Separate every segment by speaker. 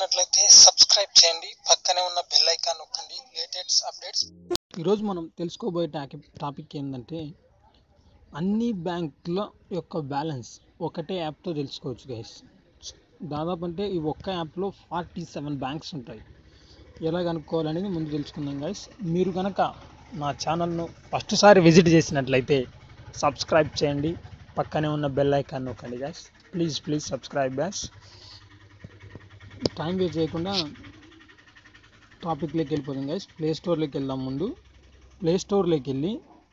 Speaker 1: నచ్చినట్లయితే సబ్స్క్రైబ్ చేయండి పక్కనే ఉన్న బెల్ ఐకాన్ నొక్కండి లేటెస్ట్ అప్డేట్స్
Speaker 2: ఈరోజు మనం తెలుసుకోబోయే టాకి- టాపిక్ ఏంటంటే అన్ని బ్యాంకుల యొక్క బ్యాలెన్స్ ఒకటే యాప్తో తెలుసుకోవచ్చు గైస్ దాదాపు అంటే ఈ ఒక్క యాప్లో ఫార్టీ సెవెన్ బ్యాంక్స్ ఉంటాయి ఎలా కనుక్కోవాలనేది ముందు తెలుసుకుందాం గైస్ మీరు కనుక నా ఛానల్ను ఫస్ట్ సారి విజిట్ చేసినట్లయితే సబ్స్క్రైబ్ చేయండి పక్కనే ఉన్న బెల్ ఐకాన్ నొక్కండి guys please please subscribe guys time waste చేయకుండా టాపిక్లోకి వెళ్ళిపోదాం గైస్ ప్లే స్టోర్లోకి వెళ్దాం ముందు ప్లే స్టోర్లోకి వెళ్ళి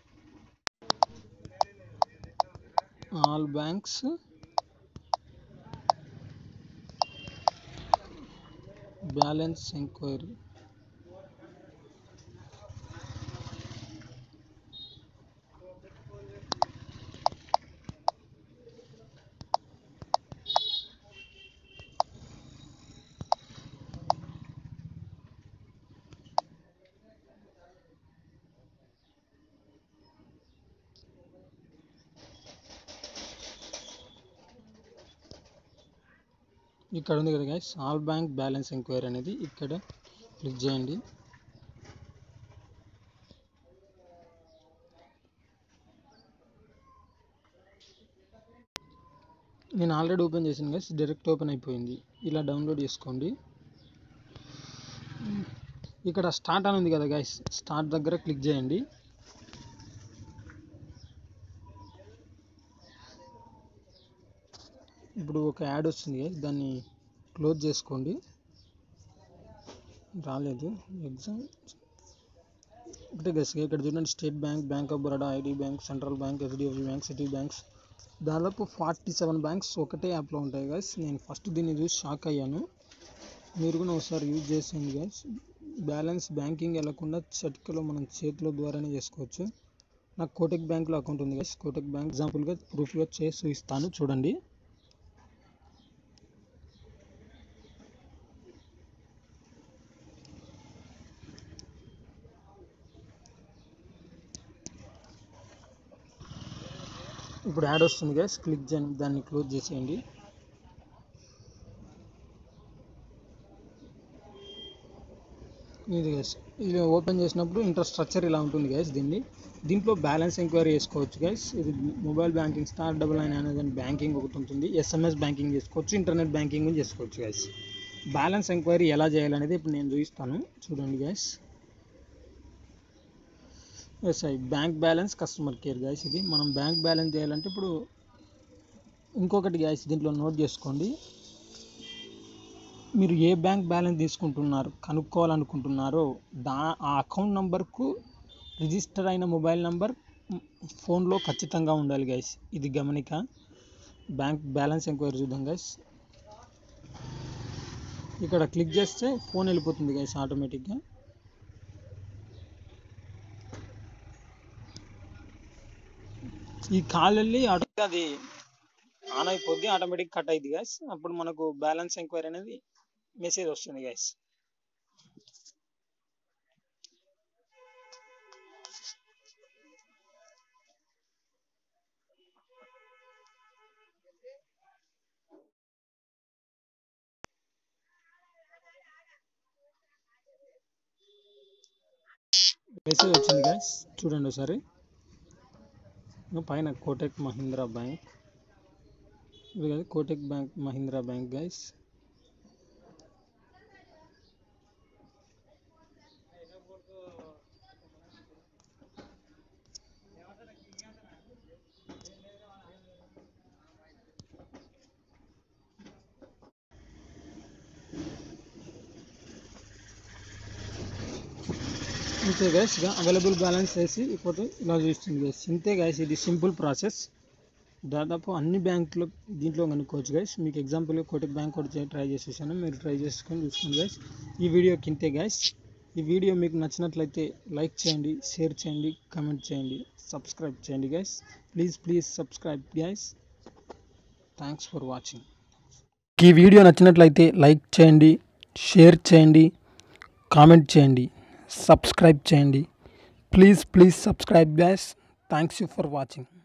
Speaker 2: ఆల్ బ్యాంక్స్ బ్యాలెన్స్ ఎంక్వైరీ ఇక్కడ ఉంది కదా guys all bank balance enquiry అనేది ఇక్కడ క్లిక్ చేయండి నేను ఆల్రెడీ ఓపెన్ చేశాను గైస్ డైరెక్ట్ ఓపెన్ అయిపోయింది ఇలా డౌన్లోడ్ చేసుకోండి ఇక్కడ స్టార్ట్ అని ఉంది కదా గైస్ స్టార్ట్ దగ్గర క్లిక్ చేయండి ఇప్పుడు ఒక యాడ్ వస్తుంది guys. దాన్ని క్లోజ్ చేసుకోండి రాలేదు ఎగ్జామ్ ఒకటే గెస్ ఇక్కడ చూడండి state bank bank of Baroda ID bank central bank HDFC bank Citi banks దాదాపు ఫార్టీ సెవెన్ బ్యాంక్స్ ఒకటే యాప్లో ఉంటాయి గైస్ నేను ఫస్ట్ దీన్ని చూసి షాక్ అయ్యాను మీరు కూడా ఒకసారి యూజ్ చేసేయండి గైస్ బ్యాలెన్స్ బ్యాంకింగ్ వెళ్ళకుండా చటికలో మనం చేతుల ద్వారానే చేసుకోవచ్చు నాకు కోటక్ బ్యాంక్లో అకౌంట్ ఉంది గైస్ కోటక్ బ్యాంక్ ఎగ్జాంపుల్గా ప్రూఫ్గా చేసి చూపిస్తాను చూడండి ఇప్పుడు యాడ్ వస్తుంది గైస్ క్లిక్ చేయండి దాన్ని క్లోజ్ చేసేయండి ఇది గైస్ ఇది ఓపెన్ చేసినప్పుడు ఇంట్రాస్ట్రక్చర్ ఇలా ఉంటుంది గైస్ దీన్ని దీంట్లో బ్యాలెన్స్ ఎంక్వైరీ చేసుకోవచ్చు గైస్ ఇది mobile banking star double nine అనేది బ్యాంకింగ్ ఒకటి ఉంటుంది ఎస్ఎంఎస్ బ్యాంకింగ్ చేసుకోవచ్చు ఇంటర్నెట్ బ్యాంకింగ్ కూడా చేసుకోవచ్చు గైస్ బ్యాలెన్స్ ఎంక్వైరీ ఎలా చేయాలనేది ఇప్పుడు నేను చూపిస్తాను చూడండి guys S I bank balance customer care guys ఇది మనం బ్యాంక్ బ్యాలెన్స్ చేయాలంటే ఇప్పుడు ఇంకొకటి గైస్ దీంట్లో నోట్ చేసుకోండి మీరు ఏ బ్యాంక్ బ్యాలెన్స్ తీసుకుంటున్నారు కనుక్కోవాలనుకుంటున్నారో దా ఆ అకౌంట్ నంబర్కు రిజిస్టర్ అయిన మొబైల్ నంబర్ ఫోన్లో ఖచ్చితంగా ఉండాలి గైస్ ఇది గమనిక బ్యాంక్ బ్యాలెన్స్ ఎంక్వైరీ చూద్దాం గైస్ ఇక్కడ క్లిక్ చేస్తే ఫోన్ వెళ్ళిపోతుంది గైస్ ఆటోమేటిక్గా ఈ కాల్ వెళ్ళి ఆటోమేటిక్ అది ఆన్ అయిపోద్ది ఆటోమేటిక్ కట్ అయింది గైస్ అప్పుడు మనకు బ్యాలెన్స్ ఎంక్వైరీ అనేది మెసేజ్ వస్తుంది గైస్ మెసేజ్ వచ్చింది గైస్ చూడండి ఒకసారి ఇంకా పైన కోటక్ మహీంద్రా బ్యాంక్ ఇది కదా Kotak bank Mahindra bank guys ఇంతే గైస్ ఇక అవైలబుల్ బ్యాలెన్స్ వేసి ఇప్పుడు ఇలా చూస్తుంది గైస్ ఇంతే గైస్ ఇది సింపుల్ ప్రాసెస్ దాదాపు అన్ని బ్యాంకులు దీంట్లో కనుక్కోవచ్చు గైస్ మీకు ఎగ్జాంపుల్గా కోటక్ బ్యాంక్ ఒకటి ట్రై చేసేసాను మీరు ట్రై చేసుకొని చూసుకోండి గైస్ ఈ వీడియోకి ఇంతే గైస్ ఈ వీడియో మీకు నచ్చినట్లయితే లైక్ చేయండి షేర్ చేయండి కమెంట్ చేయండి సబ్స్క్రైబ్ చేయండి guys please please subscribe guys thanks for watching ఈ వీడియో నచ్చినట్లయితే లైక్ చేయండి షేర్ చేయండి కామెంట్ చేయండి సబ్స్క్రైబ్ చేయండి please please subscribe guys thanks you for watching